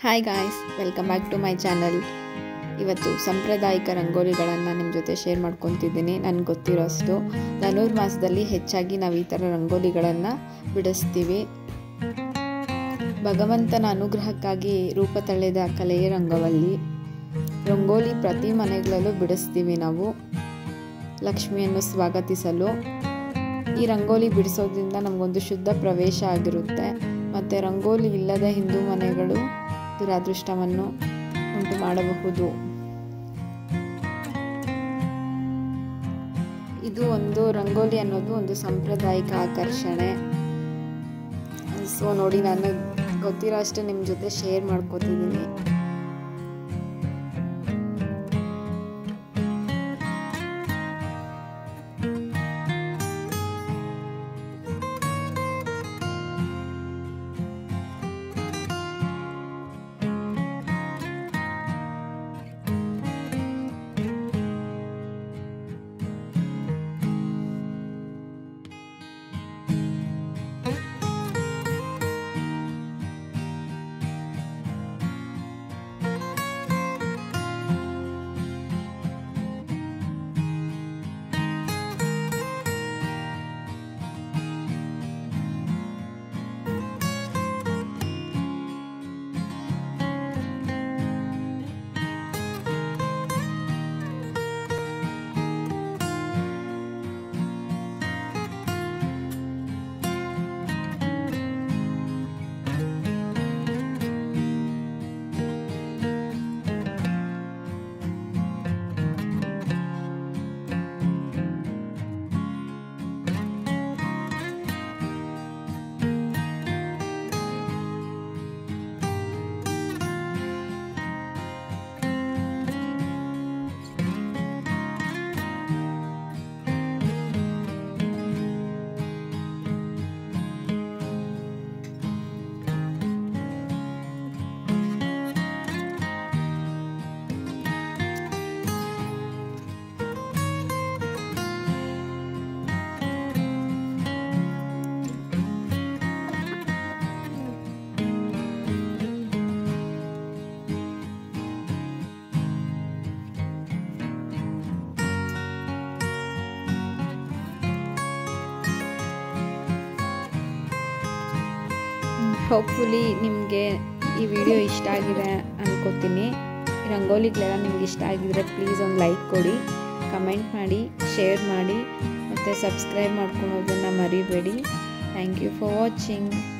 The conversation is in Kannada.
hi guys welcome back to my channel ಇವತ್ತು ಸಾಂಪ್ರದಾಯಿಕ ರಂಗೋಲಿಗಳನ್ನು ನಿಮ್ಮ ಜೊತೆ ಶೇರ್ ಮಾಡ್ಕೊತಿದ್ದೀನಿ ನನಗೆ ಗೊತ್ತಿರೋಷ್ಟು ಧನುರ್ ಮಾಸದಲ್ಲಿ ಹೆಚ್ಚಾಗಿ ನಾವು ಈ ಥರ ರಂಗೋಲಿಗಳನ್ನು ಬಿಡಿಸ್ತೀವಿ ಭಗವಂತನ ಅನುಗ್ರಹಕ್ಕಾಗಿ ರೂಪ ತಳೆದ ಕಲೆಯೇ ರಂಗವಲ್ಲಿ ರಂಗೋಲಿ ಪ್ರತಿ ಮನೆಗಳಲ್ಲೂ ಬಿಡಿಸ್ತೀವಿ ನಾವು ಲಕ್ಷ್ಮಿಯನ್ನು ಸ್ವಾಗತಿಸಲು ಈ ರಂಗೋಲಿ ಬಿಡಿಸೋದ್ರಿಂದ ನಮಗೊಂದು ಶುದ್ಧ ಪ್ರವೇಶ ಆಗಿರುತ್ತೆ ಮತ್ತು ರಂಗೋಲಿ ಇಲ್ಲದ ಹಿಂದೂ ಮನೆಗಳು ದುರಾದೃಷ್ಟವನ್ನು ಉಂಟು ಮಾಡಬಹುದು ಇದು ಒಂದು ರಂಗೋಲಿ ಅನ್ನೋದು ಒಂದು ಸಾಂಪ್ರದಾಯಿಕ ಆಕರ್ಷಣೆ ಸೊ ನೋಡಿ ನಾನು ಗೊತ್ತಿರೋ ಅಷ್ಟು ನಿಮ್ಮ ಜೊತೆ ಶೇರ್ ಮಾಡ್ಕೋತಿದ್ದೀನಿ ಹೋಪ್ಫುಲಿ ನಿಮಗೆ ಈ ವಿಡಿಯೋ ಇಷ್ಟ ಆಗಿದೆ ಅನ್ಕೋತೀನಿ ರಂಗೋಲಿಗಳೆಲ್ಲ ನಿಮ್ಗೆ ಇಷ್ಟ ಆಗಿದ್ರೆ ಪ್ಲೀಸ್ ಒಂದು ಲೈಕ್ ಕೊಡಿ ಕಮೆಂಟ್ ಮಾಡಿ ಶೇರ್ ಮಾಡಿ ಮತ್ತು ಸಬ್ಸ್ಕ್ರೈಬ್ ಮಾಡ್ಕೊಳೋದನ್ನು ಮರಿಬೇಡಿ ಥ್ಯಾಂಕ್ ಯು ಫಾರ್ ವಾಚಿಂಗ್